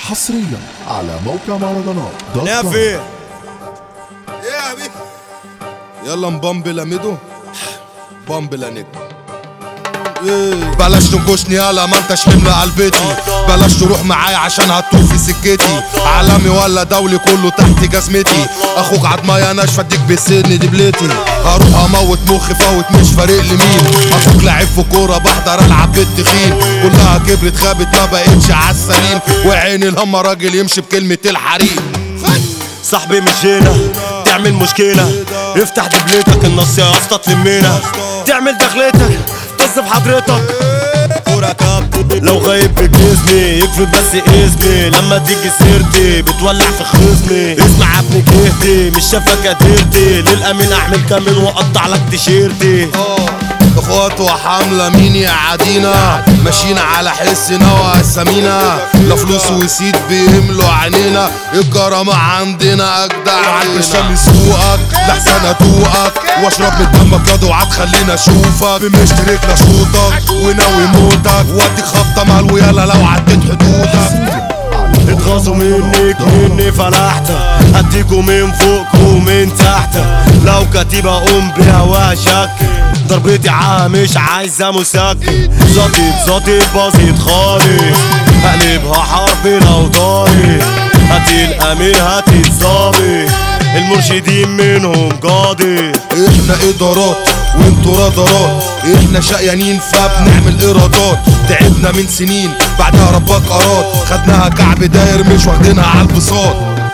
حصريا على موقع مهرجانات دوت كوم. نافي ايه يا حبيبي يلا نبامبل يا ميدو بامبل يا نجم إيه. بلاش تنكشني يالا ما انتش حمل قلبتي بلاش تروح معايا عشان هتطوف في سكتي عالمي ولا دولي كله تحت جزمتي اخوك عضمايا ناشفه اديك بسن دبلتي هروح اموت مخي فوت مش فارق لي مين اخوك لعيب في كوره بحضر العب بالتخين كلها كبرت خابت ما بقتش عالسليم وعيني الهم راجل يمشي بكلمه الحريم صاحبي مش هنا تعمل مشكلة افتح دبلتك النص يا اسطى تلمينا تعمل دخلتك تصف حضرتك كورة كاب لو غايب بجسمي يكفي بس اسمي لما تيجي سيرتي بتولع في خصمي اسمع يا ابني كهتي مش شافك قدرتي للامين اعمل كامل واقطع لك تيشيرتي اخوات وحملة مين يعادينا ماشيين على حس نوى السمينة لا فلوس وسيد بيملوا عينينا الكرامة عندنا اجدع علشان يسوقك لحسن ادوقك واشرب من دمك يا اوعى تخليني اشوفك بمشترك لشوطك وناوي موتك واديك خبطة مال ويلا لو عديت حدودك اتغاظوا منك مني فلحت هديكوا من فوق ومن تحت لو كتيبة قوم بيها وهشك ضربتي عاها مش عايزة مسكن زاطت زاطت باظت خالص هقلبها حرب لو طارت هاتي الامير هاتي الظابط المرشدين منهم قاضي احنا ادارات وانتوا رادارات احنا شقيانين فبنعمل ايرادات تعبنا من سنين بعدها ربك اراد خدناها كعب داير مش واخدينها على البساط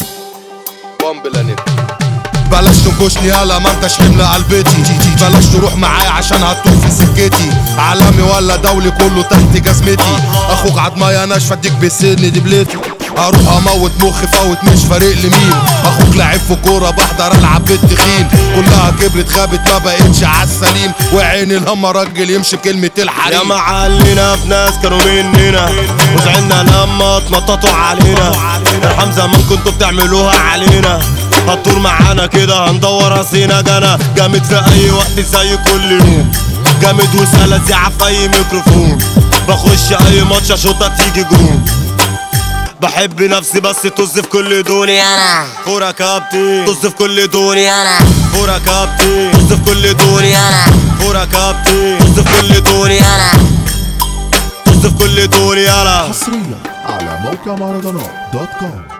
بلاش تنكشني يالا ما انتش حمل قلبتي بلاش تروح معايا عشان هتطوف في سكتي عالمي ولا دولي كله تحت جزمتي اخوك عضمايا ناشفه اديك بسن دبلتي هروح اموت مخي فوت مش فارق لي مين اخوك لعيب في كوره بحضر العب بالتخين كلها كبرت خابت ما بقتش عالسليم وعيني الهم راجل يمشي بكلمه يا الحريم معلنا في ناس كانوا مننا وزعلنا لما اتنططوا علينا ارحم زمان كنتوا بتعملوها علينا هتطور معانا كده هندور راسينا جانا جامد في اي وقت زي كل يوم جامد وسهلة زيعة في اي ميكروفون بخش اي ماتش اشوطها تيجي جون بحب نفسي بس طز في كل دوني انا كورة كابتن طز في كل دوني انا كورة كابتن طز في كل دوني انا كورة كابتن طز في كل دوني انا طز في كل دوني انا حصريا على موقع مهرجانات دوت كوم